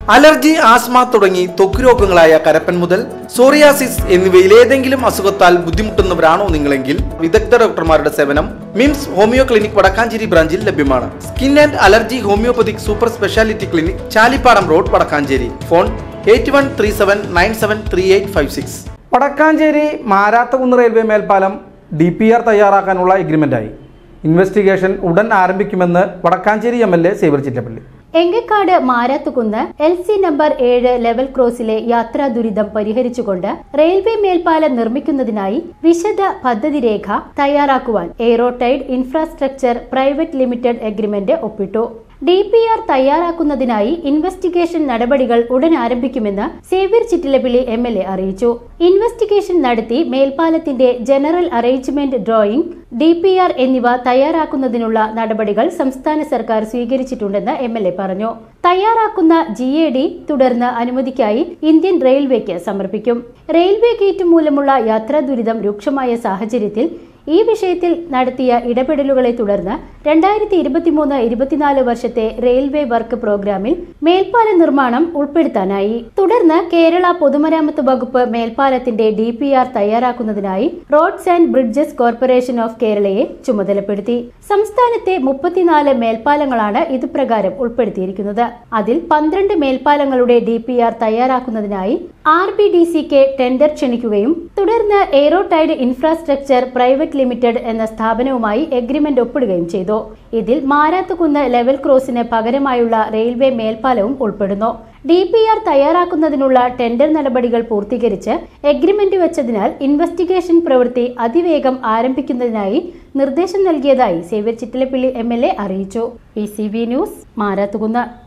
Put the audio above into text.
allergy asthma തുടങ്ങി ത്വക്ക് രോഗങ്ങളായ കരപ്പൻ മുതൽ സോറിയാസിസ് എന്നിവയിൽ ഏതെങ്കിലും അസുഖത്താൽ ബുദ്ധിമുട്ടുന്നവരാണോ നിങ്ങളെങ്കിൽ വിദഗ്ധ ഡോക്ടർമാരുടെ സേവനം മിംസ് ഹോമിയോ ക്ലിനിക് വടക്കാഞ്ചേരി ബ്രാഞ്ചിൽ ലഭ്യമാണ് skin and allergy homoeopathic super speciality clinic Chalippadam road Vadakkanchery phone eight one three seven nine seven three eight five six Vadakkanchery Marathakunnu railway മേൽപ്പാലം ഡി പി ആർ തയ്യാറാക്കാനുള്ള എഗ്രിമെന്റായി ഇൻവെസ്റ്റിഗേഷൻ ഉടൻ ആരംഭിക്കുമെന്ന് Vadakkanchery M L A Xavier Chittilappilly Engakkad Marathukunnu L C number ഏഴ് level ക്രോസിലെ യാത്രാ ദുരിതം പരിഹരിച്ചുകൊണ്ട് റെയിൽവേ മേൽപ്പാലം നിർമ്മിക്കുന്നതിനായി വിശദ പദ്ധതി രേഖ തയ്യാറാക്കുവാൻ എയ്റോടൈഡ് ഇൻഫ്രാസ്ട്രക്ചർ പ്രൈവറ്റ് ലിമിറ്റഡ് എഗ്രിമെന്റ് ഒപ്പിട്ടു ഡി പി ആർ തയ്യാറാക്കുന്നതിനായി ഇൻവെസ്റ്റിഗേഷൻ നടപടികൾ ഉടൻ ആരംഭിക്കുമെന്ന് Xavier Chittilappilly M L A അറിയിച്ചു ഇൻവെസ്റ്റിഗേഷൻ നടത്തി മേൽപ്പാലത്തിന്റെ general arrangement drawing D P R എന്നിവ തയ്യാറാക്കുന്നതിനുള്ള നടപടികൾ സംസ്ഥാന സർക്കാർ സ്വീകരിച്ചിട്ടുണ്ടെന്ന് എം എൽ എ പറഞ്ഞു തയ്യാറാക്കുന്ന ജി എ ഡി തുടർന്ന് അനുമതിക്കായി ഇന്ത്യൻ റെയിൽവേക്ക് സമർപ്പിക്കും റെയിൽവേ ഗേറ്റ് മൂലമുള്ള യാത്രാ ദുരിതം രൂക്ഷമായ സാഹചര്യത്തിൽ ഈ വിഷയത്തിൽ നടത്തിയ ഇടപെടലുകളെ തുടർന്ന് രണ്ടായിരത്തി ഇരുപത്തിമൂന്ന് ഇരുപത്തിനാല് വർഷത്തെ റെയിൽവേ വർക്ക് പ്രോഗ്രാമിൽ മേൽപ്പാല നിർമ്മാണം ഉൾപ്പെടുത്താനായി തുടർന്ന് കേരള പൊതുമരാമത്ത് വകുപ്പ് മേൽപ്പാലത്തിന്റെ ഡി പി ആർ തയ്യാറാക്കുന്നതിനായി roads and bridges corporation of കേരളയെ ചുമതലപ്പെടുത്തി സംസ്ഥാനത്തെ മുപ്പത്തിനാല് മേൽപ്പാലങ്ങളാണ് ഇതുപ്രകാരം ഉൾപ്പെടുത്തിയിരിക്കുന്നത് അതിൽ പന്ത്രണ്ട് മേൽപ്പാലങ്ങളുടെ ഡി പി ആർ തയ്യാറാക്കുന്നതിനായി ആർ ബി ഡി സിക്ക് ടെൻഡർ ക്ഷണിക്കുകയും തുടർന്ന് എയ്റോടൈഡ് ഇൻഫ്രാസ്ട്രക്ചർ പ്രൈവറ്റ് ലിമിറ്റഡ് എന്ന സ്ഥാപനവുമായി എഗ്രിമെന്റ് ഒപ്പിടുകയും ചെയ്തു ഇതിൽ മാരാത്തുകുന്ന് ലെവൽ ക്രോസിന് പകരമായുള്ള റെയിൽവേ മേൽപ്പാലവും ഉൾപ്പെടുന്നു ഡി പി ആർ തയ്യാറാക്കുന്നതിനുള്ള ടെൻഡർ നടപടികൾ പൂർത്തീകരിച്ച് എഗ്രിമെന്റ് വെച്ചതിനാൽ ഇൻവെസ്റ്റിഗേഷൻ പ്രവൃത്തി അതിവേഗം ആരംഭിക്കുന്നതിനായി നിർദ്ദേശം നൽകിയതായി Xavier Chittilappilly M L A അറിയിച്ചു P C B news Marathukunnu